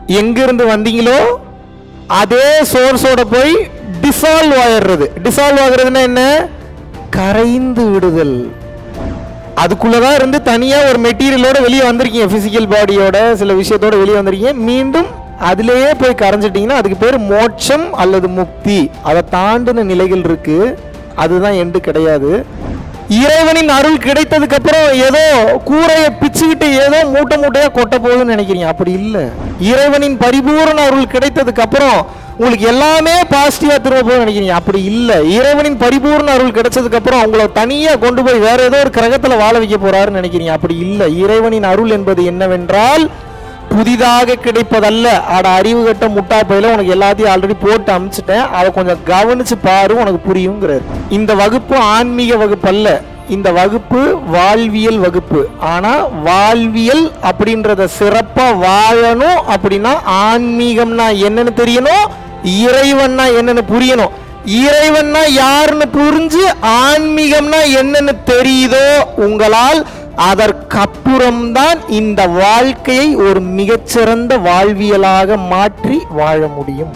எங்கிருந்து வந்தீங்களோ அதே சோர்ஸோட போய் டிசால்வ் ஆயிடுறது டிசால்வ் ஆகுறதுன்னா என்ன கரைந்து விடுதல் அதுக்குள்ளதான் இருந்து தனியா ஒரு மெட்டீரியலோட வெளியே வந்திருக்கீங்க பிசிக்கல் பாடியோட சில விஷயத்தோட வெளியே வந்திருக்கீங்க மீண்டும் அதிலேயே போய் கரைஞ்சிட்டீங்கன்னா அதுக்கு பேர் மோட்சம் அல்லது முக்தி அதை தாண்டின நிலைகள் இருக்கு அதுதான் எண்டு கிடையாது இறைவனின் அருள் கிடைத்ததுக்கு அப்புறம் ஏதோ கூரையை பிச்சுக்கிட்டு ஏதோ மூட்டை மூட்டையா கொட்ட போகுதுன்னு நினைக்கிறீங்க அப்படி இல்லை இறைவனின் பரிபூரண அருள் கிடைத்ததுக்கு அப்புறம் உங்களுக்கு எல்லாமே பாசிட்டிவா திரும்ப போகுதுன்னு நினைக்கிறீங்க அப்படி இல்லை இறைவனின் பரிபூரண அருள் கிடைச்சதுக்கு அப்புறம் உங்களை தனியா கொண்டு போய் வேற ஏதோ ஒரு கிரகத்துல வாழ வைக்க போறாருன்னு நினைக்கிறீங்க அப்படி இல்லை இறைவனின் அருள் என்பது என்னவென்றால் புதிதாக கிடைப்பதல்ல அட அறிவு கட்ட முட்டா பையில உனக்கு எல்லாத்தையும் ஆல்ரெடி போட்டு அமிச்சிட்டேன் அதை கொஞ்சம் கவனிச்சு பாரு உனக்கு புரியுங்கிறார் இந்த வகுப்பு ஆன்மீக வகுப்பு அல்ல இந்த வகுப்பு வாழ்வியல் வகுப்பு ஆனா வாழ்வியல் அப்படின்றத சிறப்பா வாழணும் அப்படின்னா ஆன்மீகம்னா என்னன்னு தெரியணும் இறைவன்னா என்னன்னு புரியணும் இறைவன்னா யாருன்னு புரிஞ்சு ஆன்மீகம்னா என்னன்னு தெரியுதோ உங்களால் அதற்கப்புறம்தான் இந்த வாழ்க்கையை ஒரு மிகச்சிறந்த வாழ்வியலாக மாற்றி வாழ முடியும்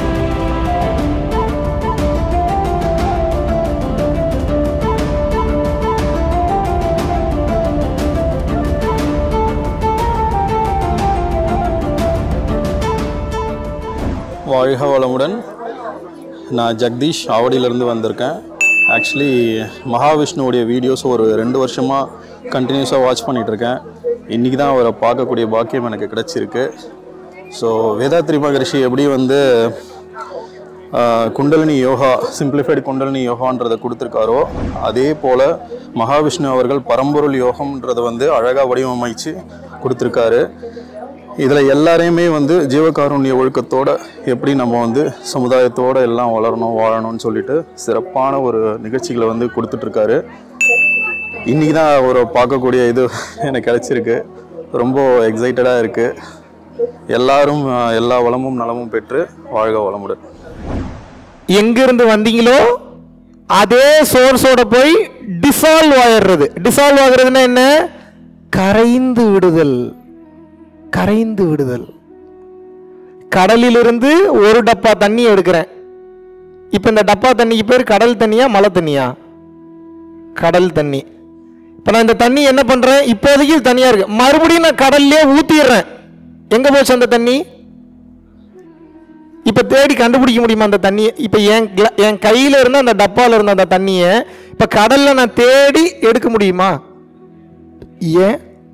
வாழ்க வளமுடன் நான் ஜெகதீஷ் ஆவடியிலேருந்து வந்திருக்கேன் ஆக்சுவலி மகாவிஷ்ணுவுடைய வீடியோஸ் ஒரு ரெண்டு வருஷமாக கண்டினியூஸாக வாட்ச் பண்ணிகிட்ருக்கேன் இன்றைக்கி தான் அவரை பார்க்கக்கூடிய பாக்கியம் எனக்கு கிடச்சிருக்கு ஸோ வேதாத்ரி மகரிஷி எப்படி வந்து ஆஹ், குண்டலினி யோகா சிம்பிளிஃபைடு குண்டலினி யோகான்றதை கொடுத்துருக்காரோ அதே போல் மகாவிஷ்ணு அவர்கள் பரம்பொருள் யோகம்ன்றதை வந்து அழகாக வடிவமைச்சு கொடுத்துருக்காரு இதில் எல்லாரையுமே வந்து ஜீவகாருண்ய ஒழுக்கத்தோட எப்படி நம்ம வந்து சமுதாயத்தோட எல்லாம் வளரணும் வாழணும்னு சொல்லிட்டு சிறப்பான ஒரு நிகழ்ச்சிகளை வந்து கொடுத்துட்ருக்காரு இன்றைக்கி தான் ஒரு பார்க்கக்கூடிய இது எனக்கு கிடச்சிருக்கு ரொம்ப எக்ஸைட்டடாக இருக்குது எல்லாரும் ஆஹ், எல்லா வளமும் நலமும் பெற்று வாழ்க வளமுடன் எங்கிருந்து வந்தீங்களோ அதே சோர்ஸோட போய் டிசால்வ் ஆயிடுறது டிசால்வ் ஆகுறதுன்னா என்ன கரைந்து விடுதல் கரைந்து விடுதல் கடலிலிருந்து ஒரு டப்பா தண்ணி எடுக்கிறேன் இப்போ இந்த டப்பா தண்ணிக்கு பேர் கடல் தண்ணியா மழை தண்ணியா கடல் தண்ணி இப்போ நான் இந்த தண்ணி என்ன பண்ணுறேன் இப்போதைக்கு இது தனியாக இருக்கு மறுபடியும் நான் கடல்லே ஊற்றிடுறேன் எங்கே போச்சு அந்த தண்ணி இப்போ தேடி கண்டுபிடிக்க முடியுமா அந்த தண்ணியை இப்போ என் gla- என் கையில் இருந்த அந்த டப்பாவில் இருந்த அந்த தண்ணியை இப்போ கடலில் நான் தேடி எடுக்க முடியுமா ஏன்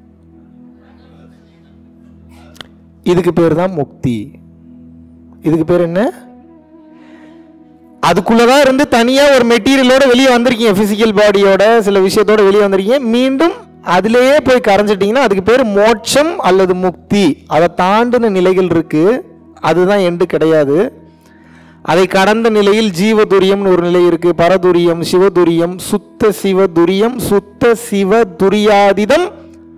இதுக்கு பேர் தான் முக்தி இதுக்கு பேர் என்ன அதுக்குள்ளதான் இருந்து தனியா ஒரு மெட்டீரியலோட வெளியே வந்திருக்கீங்க பிசிக்கல் பாடியோட சில விஷயத்தோட வெளியே வந்திருக்கீங்க மீண்டும் அதிலேயே போய் கரைஞ்சிட்டீங்கன்னா அதுக்கு பேர் மோட்சம் அல்லது முக்தி அதை தாண்டின நிலைகள் இருக்கு அதுதான் எண்டு கிடையாது அதை கடந்த நிலையில் ஜீவதுரியம்னு ஒரு நிலை இருக்கு பரதுரியம் சிவதுரியம் சுத்த சிவதுரியம் சுத்த சிவ துரியாதிதம்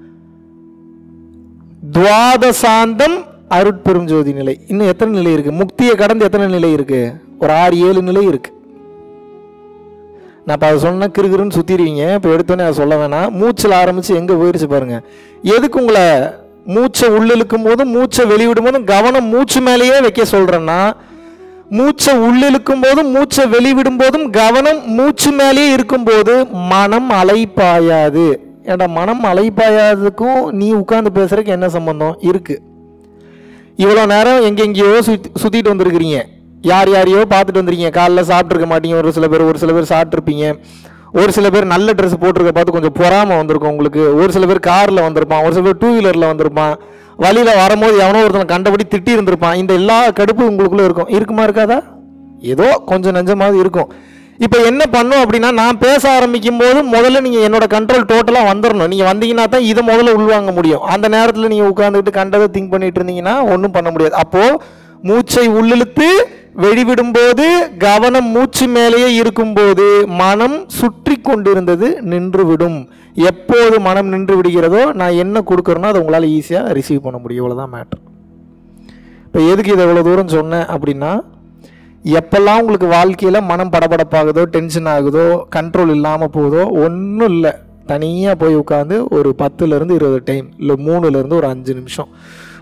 துவாதசாந்தம் அருட்பெரும் ஜோதி நிலை இன்னும் எத்தனை நிலை இருக்கு முக்தியை கடந்து எத்தனை நிலை இருக்கு ஒரு ஆறு ஏழு நிலை இருக்கு நான் இப்போ அதை சொன்னா கிருகிருன்னு சுத்திடுவீங்க இப்போ எடுத்தோன்னே அதை சொல்ல வேணாம் மூச்சில் ஆரம்பிச்சு எங்கே போயிருச்சு பாருங்க எதுக்கு உங்களை மூச்சை உள்ளிழுக்கும் போதும் மூச்சை வெளிவிடும் போதும் கவனம் மூச்சு மேலேயே வைக்க சொல்றேன்னா மூச்சை உள்ளிழுக்கும் போதும் மூச்சை வெளிவிடும் போதும் கவனம் மூச்சு மேலேயே இருக்கும்போது மனம் அலைப்பாயாது ஏன்டா மனம் அலைப்பாயாததுக்கும் நீ உட்கார்ந்து பேசுறதுக்கு என்ன சம்பந்தம் இருக்கு இவ்வளோ நேரம் எங்கெங்கேயோ சுத்தி சுற்றிட்டு வந்திருக்கிறீங்க யார் யாரையோ பார்த்துட்டு வந்திருக்கீங்க காலைல சாப்பிட்ருக்க மாட்டீங்க ஒரு சில பேர் ஒரு சில பேர் சாப்பிட்ருப்பீங்க ஒரு சில பேர் நல்ல ட்ரெஸ் போட்டிருக்க பார்த்து கொஞ்சம் பொறாம வந்திருக்கும் உங்களுக்கு ஒரு சில பேர் காரில் வந்திருப்பான் ஒரு சில பேர் டூ வீலரில் வந்திருப்பான் வழியில் வரும்போது எவனோ ஒருத்தனை கண்டபடி திட்டி இருந்திருப்பான் இந்த எல்லா கடுப்பும் உங்களுக்குள்ளே இருக்கும் இருக்குமா இருக்காதா ஏதோ கொஞ்சம் நெஞ்சமாவது இருக்கும் இப்போ என்ன பண்ணும் அப்படின்னா நான் பேச ஆரம்பிக்கும் போது முதல்ல நீங்கள் என்னோட கண்ட்ரோல் டோட்டலாக வந்துடணும் நீங்கள் வந்தீங்கன்னா தான் இதை முதல்ல உள்வாங்க முடியும் அந்த நேரத்தில் நீங்கள் உட்காந்துக்கிட்டு கண்டதை திங்க் பண்ணிட்டு இருந்தீங்கன்னா ஒன்றும் பண்ண முடியாது அப்போது மூச்சை உள்ளிழுத்து வெளிவிடும்போது கவனம் மூச்சு மேலேயே இருக்கும்போது மனம் சுற்றி கொண்டிருந்தது நின்றுவிடும் எப்போது மனம் நின்று விடுகிறதோ நான் என்ன கொடுக்குறேனோ அதை உங்களால் ஈஸியாக ரிசீவ் பண்ண முடியும் இவ்வளோதான் மேட்ரு இப்போ எதுக்கு இதை இவ்வளோ தூரம் சொன்னேன் அப்படின்னா எப்பெல்லாம் உங்களுக்கு வாழ்க்கையில் மனம் படபடப்பாகுதோ டென்ஷன் ஆகுதோ கண்ட்ரோல் இல்லாமல் போகுதோ ஒன்றும் இல்லை தனியாக போய் உட்காந்து ஒரு பத்துலேருந்து இருபது டைம் இல்லை மூணுலேருந்து ஒரு அஞ்சு நிமிஷம்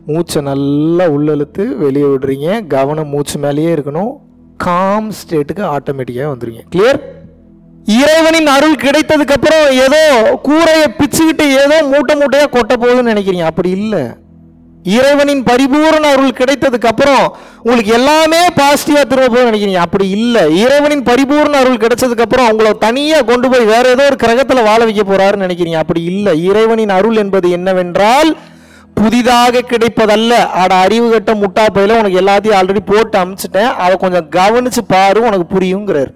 மூச்சை நல்லா உள்ளெழுத்து வெளியே விடுறீங்க கவனம் மூச்சு மேலேயே இருக்கணும் காம் ஸ்டேட்டுக்கு ஆட்டோமேட்டிக்காக வந்துடுங்க கிளியர் இறைவனின் அருள் கிடைத்ததுக்கு அப்புறம் ஏதோ கூரையை பிச்சுக்கிட்டு ஏதோ மூட்டை மூட்டையாக கொட்ட போகுதுன்னு நினைக்கிறீங்க அப்படி இல்லை இறைவனின் பரிபூரண அருள் கிடைத்ததுக்கு அப்புறம் உங்களுக்கு எல்லாமே பாசிட்டிவா திரும்ப போய் நினைக்கிறீங்க அப்படி இல்லை இறைவனின் பரிபூரண அருள் கிடைச்சதுக்கு அப்புறம் உங்களை தனியா கொண்டு போய் வேற ஏதோ ஒரு கிரகத்துல வாழ வைக்க போறாருன்னு நினைக்கிறீங்க அப்படி இல்லை இறைவனின் அருள் என்பது என்னவென்றால் புதிதாக கிடைப்பதல்ல ஆட அறிவு கட்ட முட்டா பையில உனக்கு எல்லாத்தையும் ஆல்ரெடி போட்டு அமுச்சிட்டேன் அதை கொஞ்சம் கவனிச்சு பாரு உனக்கு புரியுங்கிறார்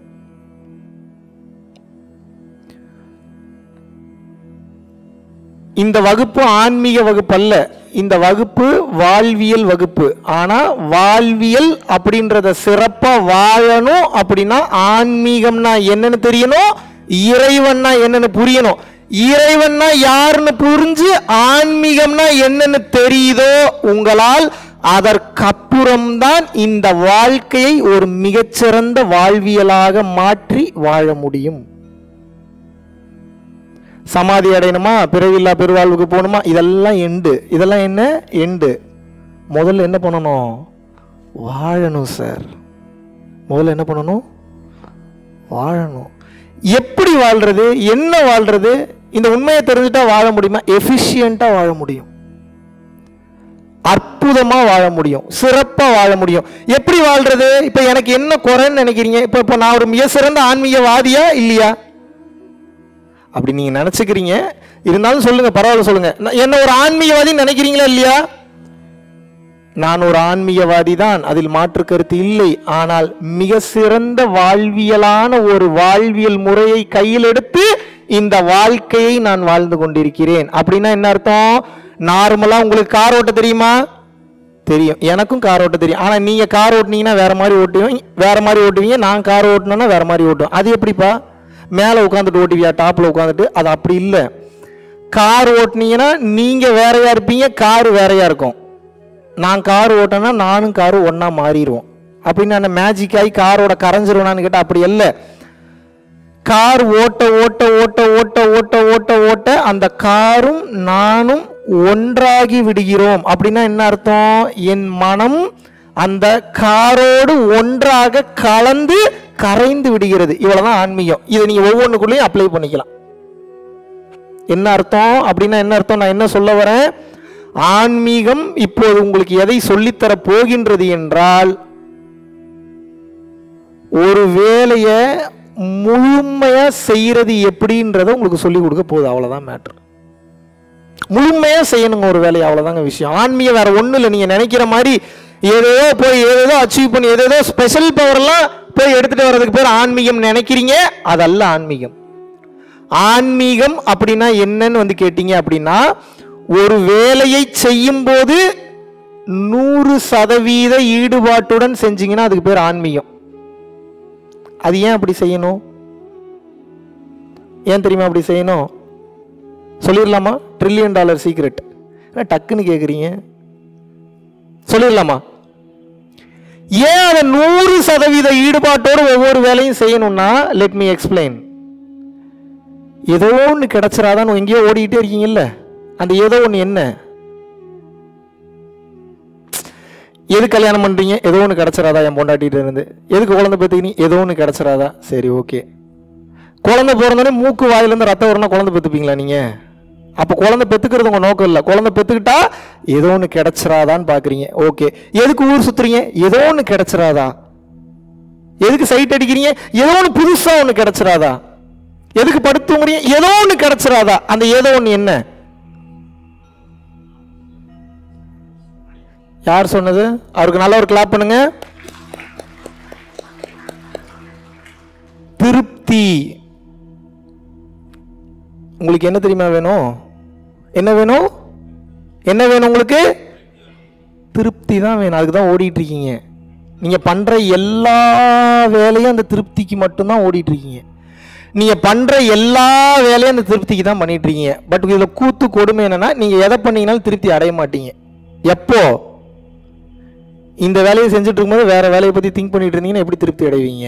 இந்த வகுப்பு ஆன்மீக வகுப்பு அல்ல இந்த வகுப்பு வாழ்வியல் வகுப்பு ஆனா வாழ்வியல் அப்படின்றத சிறப்பா வாழணும் அப்படின்னா ஆன்மீகம்னா என்னன்னு தெரியணும் இறைவன்னா என்னன்னு புரியணும் இறைவன்னா யாருன்னு புரிஞ்சு ஆன்மீகம்னா என்னன்னு தெரியுதோ உங்களால் அதற்கப்புறம்தான் இந்த வாழ்க்கையை ஒரு மிகச்சிறந்த வாழ்வியலாக மாற்றி வாழ முடியும் சமாதி அடையணுமா பிறவில்லா பெருவாழ்வுக்கு போகணுமா இதெல்லாம் எண்டு இதெல்லாம் என்ன எண்டு முதல்ல என்ன பண்ணணும் வாழணும் சார் முதல்ல என்ன பண்ணணும் வாழணும் எப்படி வாழ்றது என்ன வாழ்றது இந்த உண்மையை தெரிஞ்சுட்டா வாழ முடியுமா எஃபிஷியண்டா வாழ முடியும் அற்புதமா வாழ முடியும் சிறப்பா வாழ முடியும் எப்படி வாழ்றது இப்ப எனக்கு என்ன குறைன்னு நினைக்கிறீங்க இப்ப இப்ப நான் ஒரு மிக சிறந்த ஆன்மீகவாதியா இல்லையா அப்படி நீங்க நினைச்சுக்கிறீங்க இருந்தாலும் சொல்லுங்க பரவாயில்ல சொல்லுங்க நான் என்ன ஒரு ஆன்மீகவாதி நினைக்கிறீங்களா இல்லையா நான் ஒரு ஆன்மீகவாதி தான் அதில் மாற்று கருத்து இல்லை ஆனால் மிக சிறந்த வாழ்வியலான ஒரு வாழ்வியல் முறையை கையில் எடுத்து இந்த வாழ்க்கையை நான் வாழ்ந்து கொண்டிருக்கிறேன் அப்படின்னா என்ன அர்த்தம் நார்மலா உங்களுக்கு கார் ஓட்ட தெரியுமா தெரியும் எனக்கும் கார் ஓட்ட தெரியும் ஆனா நீங்க கார் ஓட்டுனீங்கன்னா வேற மாதிரி ஓட்டுவீங்க வேற மாதிரி ஓட்டுவீங்க நான் கார் ஓட்டணும்னா வேற மாதிரி ஓட்டுவேன் அது எப்படிப்பா மேலே உட்காந்துட்டு ஓட்டுவியா டாப்ல உட்காந்துட்டு அது அப்படி இல்லை கார் ஓட்டுனீங்கன்னா நீங்க வேறையா இருப்பீங்க கார் வேறையா இருக்கும் நான் கார் ஓட்டினா நானும் காரு ஒண்ணா மாறிடுவோம் அப்படின்னு நான் மேஜிக் ஆகி காரோட கரைஞ்சிருவேனான்னு கேட்டால் அப்படி இல்லை கார் ஓட்ட ஓட்ட ஓட்ட ஓட்ட ஓட்ட ஓட்ட ஓட்ட அந்த காரும் நானும் ஒன்றாகி விடுகிறோம் அப்படின்னா என்ன அர்த்தம் என் மனம் அந்த காரோடு ஒன்றாக கலந்து கரைந்து விடுகிறது இவ்வளவுதான் ஆன்மீகம் இதை நீங்க ஒவ்வொன்றுக்குள்ளேயும் அப்ளை பண்ணிக்கலாம் என்ன அர்த்தம் அப்படின்னா என்ன அர்த்தம் நான் என்ன சொல்ல வரேன் ஆன்மீகம் இப்போது உங்களுக்கு எதை சொல்லித்தர போகின்றது என்றால் ஒரு வேலையை முழுமையா செய்யறது எப்படின்றத உங்களுக்கு சொல்லி கொடுக்க போகுது அவ்வளவுதான் மேட்ரு முழுமையா செய்யணுங்க ஒரு வேலையை அவ்வளவுதாங்க விஷயம் ஆன்மீகம் வேற ஒண்ணும் இல்லை நீங்க நினைக்கிற மாதிரி ஏதேதோ போய் ஏதேதோ அச்சீவ் பண்ணி ஏதேதோ ஸ்பெஷல் பவர்லாம் போய் எடுத்துட்டு வர்றதுக்கு பேர் ஆன்மீகம் நினைக்கிறீங்க அதல்ல ஆன்மீகம் ஆன்மீகம் அப்படின்னா என்னன்னு வந்து கேட்டீங்க அப்படின்னா ஒரு வேலையை செய்யும் போது நூறு சதவீத ஈடுபாட்டுடன் செஞ்சீங்கன்னா அதுக்கு பேர் ஆன்மீகம் அது ஏன் அப்படி செய்யணும் ஏன் தெரியுமா அப்படி செய்யணும் சொல்லிடலாமா ட்ரில்லியன் டாலர் சீக்ரெட் டக்குன்னு கேட்குறீங்க சொல்லிடலாமா ஏன் அதை நூறு சதவீத ஈடுபாட்டோடு ஒவ்வொரு வேலையும் செய்யணும்னா லெட் மீ எக்ஸ்பிளைன் ஏதோ ஒன்று கிடைச்சிராதான்னு எங்கேயோ ஓடிக்கிட்டே இருக்கீங்கல்ல அந்த ஏதோ ஒன்று என்ன எது கல்யாணம் பண்ணுறீங்க ஏதோ ஒன்று கிடச்சிராதா என் பொண்டாட்டிகிட்ட இருந்து எதுக்கு குழந்தை பெற்றுக்கினீங்க ஏதோ ஒன்று கிடச்சிராதா சரி ஓகே குழந்தை பிறந்தோடனே மூக்கு வாயிலேருந்து ரத்தம் வரணும் குழந்தை பெற்றுப்பீங்களா நீங்கள் அப்போ குழந்தை பெற்றுக்கிறது உங்கள் நோக்கம் இல்லை குழந்தை பெற்றுக்கிட்டா ஏதோ ஒன்று கிடச்சிராதான்னு பார்க்குறீங்க ஓகே எதுக்கு ஊர் சுற்றுறீங்க ஏதோ ஒன்று கிடச்சிராதா எதுக்கு சைட் அடிக்கிறீங்க ஏதோ ஒன்று புதுசாக ஒன்று கிடச்சிராதா எதுக்கு படுத்து முடியும் ஏதோ ஒன்று கிடச்சிராதா அந்த ஏதோ ஒன்று என்ன யார் சொன்னது அவருக்கு நல்ல ஒரு கிளாப் பண்ணுங்க திருப்தி உங்களுக்கு என்ன தெரியுமா வேணும் என்ன வேணும் என்ன வேணும் உங்களுக்கு திருப்தி தான் வேணும் அதுக்கு தான் ஓடிட்டு இருக்கீங்க நீங்க பண்ற எல்லா வேலையும் அந்த திருப்திக்கு மட்டும்தான் ஓடிட்டு இருக்கீங்க நீங்க பண்ற எல்லா வேலையும் அந்த திருப்திக்கு தான் பண்ணிட்டு இருக்கீங்க பட் இதுல கூத்து கொடுமை என்னன்னா நீங்க எதை பண்ணீங்கனாலும் திருப்தி அடைய மாட்டீங்க எப்போ இந்த வேலையை செஞ்சுட்டு இருக்கும்போது வேற வேலையை பத்தி திங்க் பண்ணிட்டு இருந்தீங்கன்னா எப்படி திருப்தி அடைவீங்க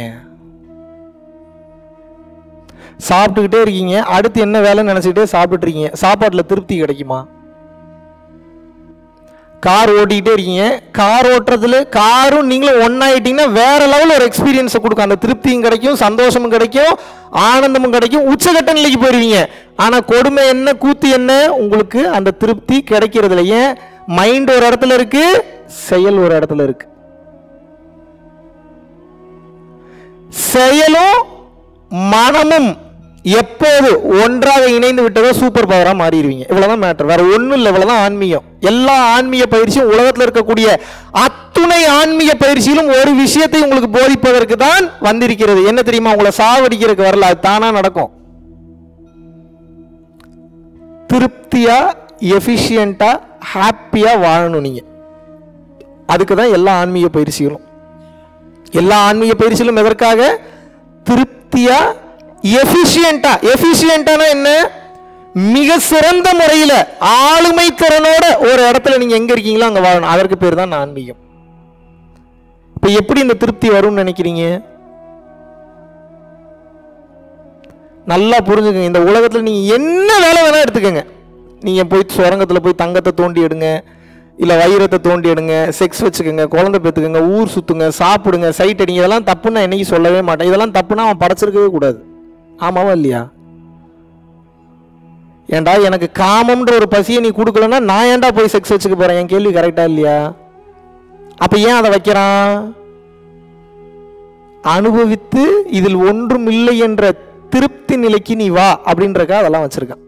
சாப்பிட்டுக்கிட்டே இருக்கீங்க அடுத்து என்ன வேலைன்னு நினைச்சிட்டே சாப்பிட்டுட்டு இருக்கீங்க சாப்பாட்டுல திருப்தி கிடைக்குமா கார் ஓட்டிக்கிட்டே இருக்கீங்க கார் ஓட்டுறதுல காரும் நீங்களும் ஒன்னாயிட்டீங்கன்னா வேற லெவல் ஒரு எக்ஸ்பீரியன்ஸை கொடுக்கும் அந்த திருப்தியும் கிடைக்கும் சந்தோஷமும் கிடைக்கும் ஆனந்தமும் கிடைக்கும் உச்சகட்ட நிலைக்கு போயிருவீங்க ஆனா கொடுமை என்ன கூத்து என்ன உங்களுக்கு அந்த திருப்தி கிடைக்கிறதுல ஏன் மைண்ட் ஒரு இடத்துல இருக்கு செயல் ஒரு இடத்துல இருக்கு செயலும் மனமும் எப்போது ஒன்றாக இணைந்து விட்டதோ சூப்பர் பவரா மாறிடுவீங்க இவ்வளவுதான் மேட்டர் வேற ஒண்ணும் இல்லை இவ்வளவுதான் ஆன்மீகம் எல்லா ஆன்மீக பயிற்சியும் உலகத்துல இருக்கக்கூடிய அத்துணை ஆன்மீக பயிற்சியிலும் ஒரு விஷயத்தை உங்களுக்கு போதிப்பதற்கு தான் வந்திருக்கிறது என்ன தெரியுமா உங்களை சாவடிக்கிறதுக்கு வரல அது தானா நடக்கும் திருப்தியா எஃபிஷியண்டா ஹாப்பியா வாழணும் நீங்க அதுக்கு தான் எல்லா ஆன்மீக பயிற்சிகளும் எல்லா ஆன்மீக பயிற்சியிலும் எதற்காக திருப்தியா எஃபிஷியண்டா எஃபிஷியண்டானா என்ன மிக சிறந்த முறையில் ஆளுமை திறனோட ஒரு இடத்துல நீங்க எங்க இருக்கீங்களோ அங்க வாழணும் அதற்கு பேர் தான் ஆன்மீகம் இப்ப எப்படி இந்த திருப்தி வரும்னு நினைக்கிறீங்க நல்லா புரிஞ்சுக்கங்க இந்த உலகத்துல நீங்க என்ன வேலை வேணா எடுத்துக்கங்க நீங்க போய் சுரங்கத்துல போய் தங்கத்தை தோண்டி எடுங்க இல்ல வைரத்தை தோண்டி எடுங்க செக்ஸ் வச்சுக்கோங்க குழந்தை பெற்றுக்கங்க ஊர் சுத்துங்க சாப்பிடுங்க சைட் அடிங்க இதெல்லாம் தப்புன்னு நான் என்னைக்கு சொல்லவே மாட்டேன் இதெல்லாம் தப்புன்னா அவன் படைச்சிருக்கவே கூடாது ஆமாவா இல்லையா ஏன்டா எனக்கு காமம்ன்ற ஒரு பசியை நீ கொடுக்கலன்னா நான் ஏன்டா போய் செக்ஸ் வச்சுக்க போறேன் என் கேள்வி கரெக்டா இல்லையா அப்ப ஏன் அதை வைக்கிறான் அனுபவித்து இதில் ஒன்றும் இல்லை என்ற திருப்தி நிலைக்கு நீ வா அப்படின்றக்கா அதெல்லாம் வச்சிருக்கான்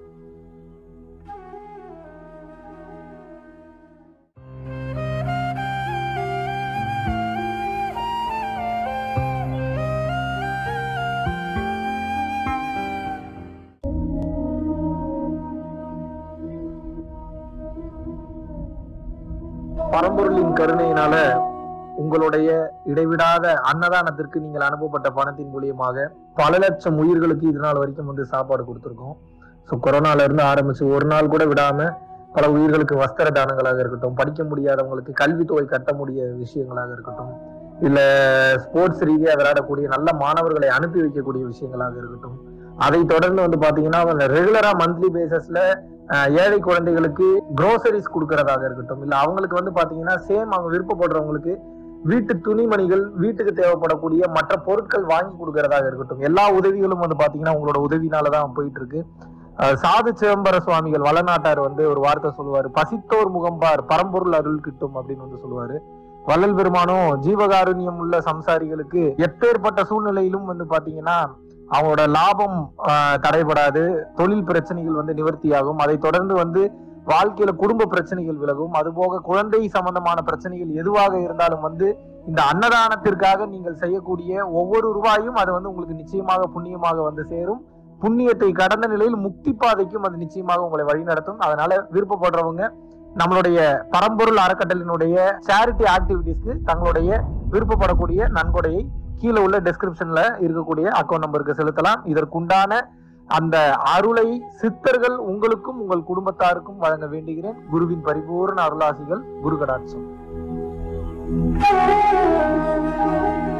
பரம்பொருளின் கருணையினால உங்களுடைய இடைவிடாத அன்னதானத்திற்கு நீங்கள் அனுப்பப்பட்ட பணத்தின் மூலியமாக பல லட்சம் உயிர்களுக்கு இது நாள் வரைக்கும் வந்து சாப்பாடு கொடுத்துருக்கோம் ஸோ கொரோனால இருந்து ஆரம்பிச்சு ஒரு நாள் கூட விடாம பல உயிர்களுக்கு வஸ்திர தானங்களாக இருக்கட்டும் படிக்க முடியாதவங்களுக்கு கல்வித்தொகை கட்ட முடிய விஷயங்களாக இருக்கட்டும் இல்ல ஸ்போர்ட்ஸ் ரீதியாக விளையாடக்கூடிய நல்ல மாணவர்களை அனுப்பி வைக்கக்கூடிய விஷயங்களாக இருக்கட்டும் அதை தொடர்ந்து வந்து பாத்தீங்கன்னா ரெகுலரா மந்த்லி பேசிஸ்ல ஏழை குழந்தைகளுக்கு க்ரோசரிஸ் கொடுக்கறதாக இருக்கட்டும் இல்ல அவங்களுக்கு வந்து பாத்தீங்கன்னா சேம் அவங்க விருப்பப்படுறவங்களுக்கு வீட்டு துணிமணிகள் வீட்டுக்கு தேவைப்படக்கூடிய மற்ற பொருட்கள் வாங்கி கொடுக்கறதாக இருக்கட்டும் எல்லா உதவிகளும் வந்து பாத்தீங்கன்னா உங்களோட உதவினாலதான் போயிட்டு இருக்கு அஹ் சாது சிதம்பர சுவாமிகள் வளநாட்டார் வந்து ஒரு வார்த்தை சொல்லுவாரு பசித்தோர் முகம்பார் பரம்பொருள் அருள் கிட்டும் அப்படின்னு வந்து சொல்லுவாரு வள்ளல் பெருமானும் ஜீவகாருண்யம் உள்ள சம்சாரிகளுக்கு எப்பேற்பட்ட சூழ்நிலையிலும் வந்து பாத்தீங்கன்னா அவங்களோட லாபம் ஆஹ், தடைபடாது தொழில் பிரச்சனைகள் வந்து நிவர்த்தியாகும் அதை தொடர்ந்து வந்து வாழ்க்கையில குடும்ப பிரச்சனைகள் விலகும் அதுபோக குழந்தை சம்பந்தமான பிரச்சனைகள் எதுவாக இருந்தாலும் வந்து இந்த அன்னதானத்திற்காக நீங்கள் செய்யக்கூடிய ஒவ்வொரு ரூபாயும் அது வந்து உங்களுக்கு நிச்சயமாக புண்ணியமாக வந்து சேரும் புண்ணியத்தை கடந்த நிலையில் முக்தி பாதைக்கும் அது நிச்சயமாக உங்களை வழிநடத்தும் அதனால விருப்பப்படுறவங்க நம்மளுடைய பரம்பொருள் அறக்கட்டளினுடைய சேரிட்டி ஆக்டிவிட்டீஸ்க்கு தங்களுடைய விருப்பப்படக்கூடிய நன்கொடையை கீழே உள்ள டெஸ்கிரிப்ஷன்ல இருக்கக்கூடிய அக்கௌண்ட் நம்பருக்கு செலுத்தலாம் இதற்குண்டான அந்த அருளை சித்தர்கள் உங்களுக்கும் உங்கள் குடும்பத்தாருக்கும் வழங்க வேண்டுகிறேன் குருவின் பரிபூர்ண அருளாசிகள் குரு கடாட்சம் Thank you.